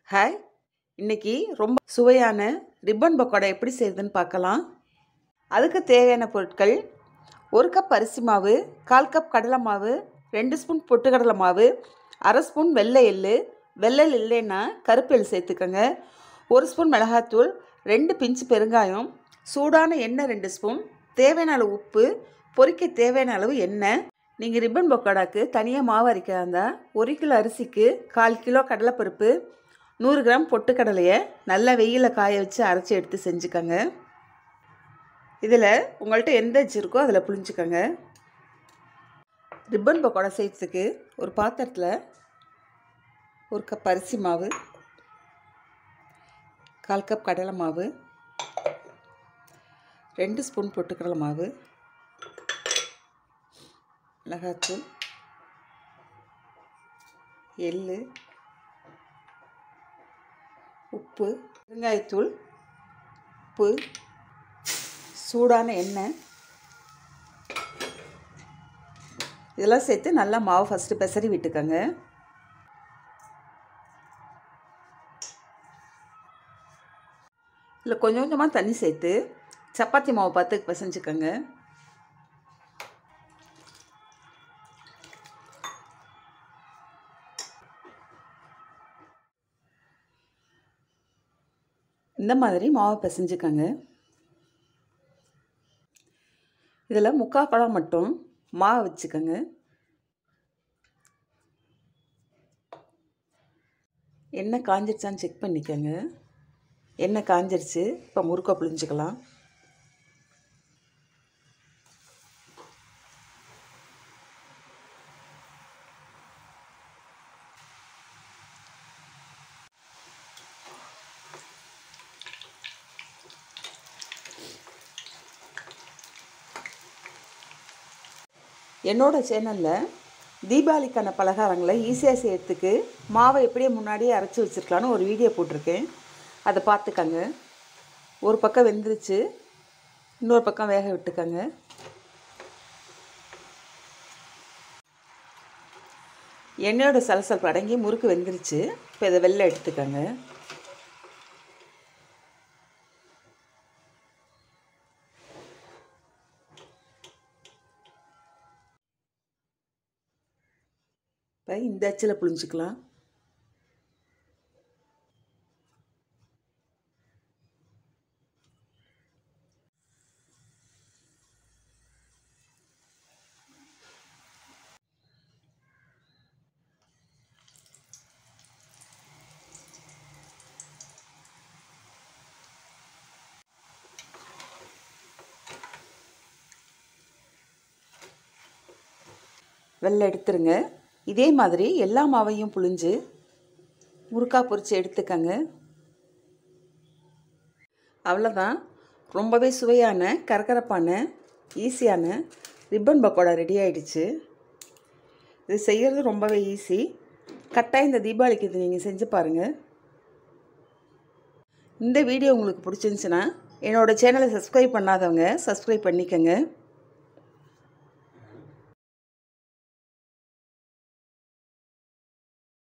hi இன்னைக்கு ரொம்ப சுவையான ரிப்பன் பக்கோடா எப்படி செய்யுதுன்னு பார்க்கலாம் அதுக்கு தேவையான பொருட்கள் ஒரு கப் அரிசி மாவு கால் கப் கடலை மாவு ரெண்டு ஸ்பூன் பொட்டுக்கடலை மாவு அரை ஸ்பூன் வெள்ளை எள்ளு வெள்ளை இல்லைன்னா கருப்பு எள் சேர்த்துக்கோங்க ஒரு ஸ்பூன் மிளகாத்தூள் ரெண்டு பிஞ்சு பெருங்காயம் சூடான எண்ணெய் ரெண்டு ஸ்பூன் தேவையான அளவு உப்பு பொரிக்க தேவையான அளவு எண்ணெய் நீங்கள் ரிப்பன் பக்கோடாக்கு தனியாக மாவு அரைக்கிறதா இருந்தால் ஒரு கிலோ அரிசிக்கு கால் கிலோ கடலைப்பருப்பு நூறு கிராம் பொட்டுக்கடலையை நல்லா வெயிலில் காய வச்சு அரைச்சி எடுத்து செஞ்சுக்கோங்க இதில் உங்கள்கிட்ட எந்த அச்சு இருக்கோ அதில் புளிஞ்சுக்கோங்க ரிப்பன் பக்கோடா செய்கிறதுக்கு ஒரு பாத்திரத்தில் ஒரு கப் அரிசி மாவு கால் கப் கடலை மாவு ரெண்டு ஸ்பூன் பொட்டுக்கடலை மாவு மிளகாத்தூள் எள் உப்பு பெருங்காயத்தூள் உப்பு சூடான எண்ணெய் இதெல்லாம் சேர்த்து நல்லா மாவு ஃபஸ்ட்டு பெசரி விட்டுக்கோங்க இதில் கொஞ்சம் கொஞ்சமாக தண்ணி சேர்த்து சப்பாத்தி மாவு பார்த்து பிசைஞ்சுக்கோங்க இந்த மாதிரி மாவை பிசைஞ்சுக்கோங்க இதில் முக்கால் பழம் மட்டும் மாவை வச்சுக்கோங்க எண்ணெய் காஞ்சிருச்சான்னு செக் பண்ணிக்கோங்க எண்ணெய் காஞ்சிருச்சு இப்போ முறுக்கை புளிஞ்சுக்கலாம் என்னோடய சேனலில் தீபாவளிக்கான பலகாரங்களை ஈஸியாக செய்யறதுக்கு மாவை எப்படியே முன்னாடியே அரைச்சி வச்சுருக்கலான்னு ஒரு வீடியோ போட்டிருக்கேன் அதை பார்த்துக்கங்க ஒரு பக்கம் வெந்துருச்சு இன்னொரு பக்கம் வேக விட்டுக்கங்க எண்ணெயோட சலசலப்பு அடங்கி முறுக்கு வெந்துருச்சு இப்போ இதை வெளில எடுத்துக்கங்க இப்போ இந்த அச்சில் புழிஞ்சிக்கலாம் வெள்ளை எடுத்துருங்க இதே மாதிரி எல்லா மாவையும் புழிஞ்சு முறுக்கா பொரித்து எடுத்துக்கங்க அவ்வளோதான் ரொம்பவே சுவையான கரகரப்பான ஈஸியான ரிப்பன் பக்கோடா ரெடி ஆகிடுச்சு இது செய்கிறது ரொம்பவே ஈஸி கட்டாயம் இந்த தீபாவளிக்கு இது நீங்கள் செஞ்சு பாருங்கள் இந்த வீடியோ உங்களுக்கு பிடிச்சிருந்துச்சின்னா என்னோடய சேனலை சப்ஸ்கிரைப் பண்ணாதவங்க சப்ஸ்கிரைப் பண்ணிக்கோங்க